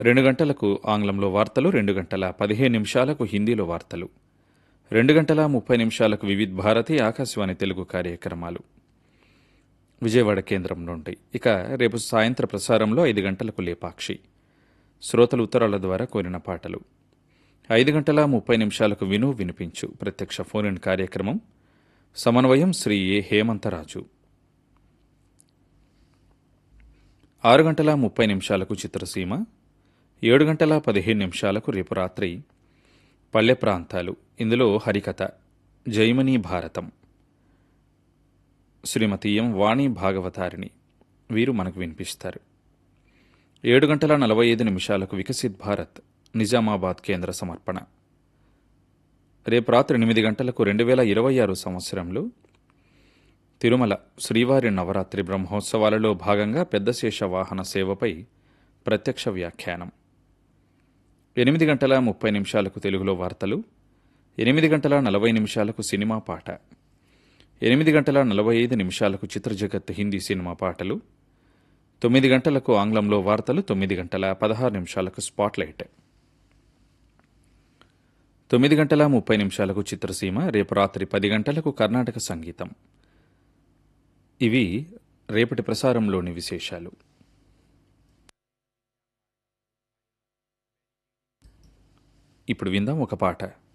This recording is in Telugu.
రెండు గంటలకు ఆంగ్లంలో వార్తలు రెండు గంటల పదిహేను నిమిషాలకు హిందీలో వార్తలు రెండు గంటల ముప్పై నిమిషాలకు వివిధ్ భారతి ఆకాశవాణి తెలుగు కార్యక్రమాలు విజయవాడ కేంద్రం నుండి ఇక రేపు సాయంత్ర ప్రసారంలో ఐదు గంటలకు లేపాక్షి శ్రోతలు ఉత్తరాల ద్వారా కోరిన పాటలు ఐదు గంటల ముప్పై నిమిషాలకు విను వినిపించు ప్రత్యక్ష ఫోన్ ఇన్ కార్యక్రమం సమన్వయం శ్రీ ఏ హేమంతరాజు ఆరు గంటల ముప్పై నిమిషాలకు చిత్రసీమ ఏడు గంటల పదిహేను నిమిషాలకు రేపు రాత్రి పల్లె ప్రాంతాలు ఇందులో హరికథ జైమనీ భారతం శ్రీమతి ఎం వాణి భాగవతారిణి వీరు మనకు వినిపిస్తారు ఏడు గంటల నలభై ఐదు నిమిషాలకు వికసిత్ భారత్ నిజామాబాద్ కేంద్ర సమర్పణ రేపు రాత్రి ఎనిమిది గంటలకు రెండు వేల ఇరవై ఆరు సంవత్సరంలో తిరుమల శ్రీవారి నవరాత్రి బ్రహ్మోత్సవాలలో భాగంగా పెద్దశేష వాహన సేవపై ప్రత్యక్ష వ్యాఖ్యానం ఎనిమిది గంటల ముప్పై నిమిషాలకు తెలుగులో వార్తలు ఎనిమిది గంటల నలభై నిమిషాలకు సినిమా పాట ఎనిమిది గంటల నలభై ఐదు నిమిషాలకు చిత్రజగత్ హిందీ సినిమా పాటలు తొమ్మిది గంటలకు ఆంగ్లంలో వార్తలు తొమ్మిది గంటల పదహారు నిమిషాలకు స్పాట్లైట్ తొమ్మిది గంటల ముప్పై నిమిషాలకు చిత్రసీమ రేపు రాత్రి పది గంటలకు కర్ణాటక సంగీతం ఇవి రేపటి ప్రసారంలోని విశేషాలు ఇప్పుడు విందాం ఒక పాట